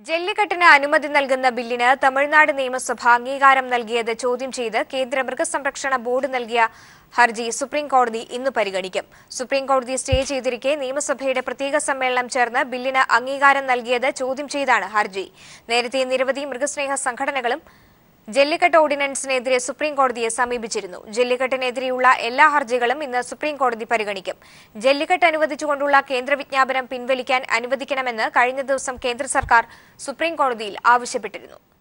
ജല്ലിക്കെട്ടിന് അനുമതി നൽകുന്ന ബില്ലിന് തമിഴ്നാട് നിയമസഭ അംഗീകാരം നൽകിയത് ചോദ്യം ചെയ്ത് കേന്ദ്ര മൃഗസംരക്ഷണ ബോർഡ് നൽകിയ ഹർജി സുപ്രീം കോടതി ഇന്ന് പരിഗണിക്കും സുപ്രീം കോടതി സ്റ്റേ ചെയ്തിരിക്കെ നിയമസഭയുടെ പ്രത്യേക സമ്മേളനം ചേർന്ന് ബില്ലിന് അംഗീകാരം നൽകിയത് ചോദ്യം ചെയ്താണ് ഹർജി നേരത്തെ നിരവധി മൃഗസ്നേഹ സംഘടനകളും ജല്ലിക്കെട്ട് ഓർഡിനൻസിനെതിരെ സുപ്രീം കോടതിയെ സമീപിച്ചിരുന്നു ജല്ലിക്കെട്ടിനെതിരെയുള്ള എല്ലാ ഹർജികളും ഇന്ന് സുപ്രീം കോടതി പരിഗണിക്കും ജല്ലിക്കെട്ട് അനുവദിച്ചുകൊണ്ടുള്ള കേന്ദ്ര വിജ്ഞാപനം പിൻവലിക്കാൻ അനുവദിക്കണമെന്ന് കഴിഞ്ഞ ദിവസം കേന്ദ്ര സർക്കാർ സുപ്രീം കോടതിയിൽ ആവശ്യപ്പെട്ടിരുന്നു